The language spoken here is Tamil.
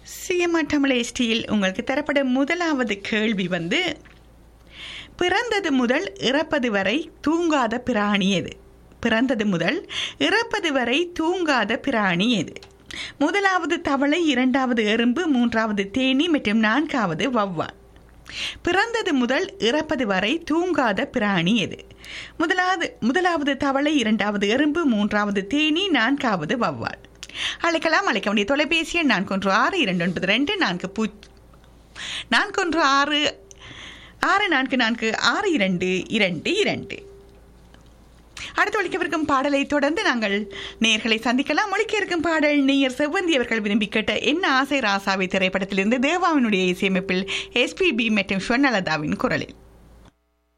சிஎம்ஆ தமிழ் எஸ்டியில் உங்களுக்கு தரப்படும் முதலாவது கேள்வி வந்து பிறந்தது முதல் இறப்பது வரை தூங்காத பிராணி எது பிறந்தது முதல் இறப்பது வரை தூங்காத பிராணி எது முதலாவது தவளை இரண்டாவது எறும்பு மூன்றாவது தேனி மற்றும் நான்காவது வௌவால் பிறந்தது முதல் இறப்பது வரை தூங்காத பிராணி எது முதலாவது முதலாவது தவளை இரண்டாவது எறும்பு மூன்றாவது தேனி நான்காவது வௌவால் அழைக்கலாம் அழைக்க வேண்டிய தொலைபேசி எண் நான்கு ஒன்று ஆறு இரண்டு ஒன்பது ரெண்டு நான்கு பூ நான்கு ஒன்று ஆறு ஆறு நான்கு நான்கு ஆறு இரண்டு இரண்டு இரண்டு அடுத்து ஒழிக்கவிருக்கும் பாடலை தொடர்ந்து நாங்கள் நேர்களை சந்திக்கலாம் ஒழிக்க இருக்கும் பாடல் நேயர் செவ்வந்தி அவர்கள் விரும்பி கேட்ட என்ன ஆசை ராசாவை திரைப்படத்திலிருந்து தேவாவினுடைய இசையமைப்பில் எஸ்பிபி மற்றும் ஸ்வர்ணலதாவின் குரலில்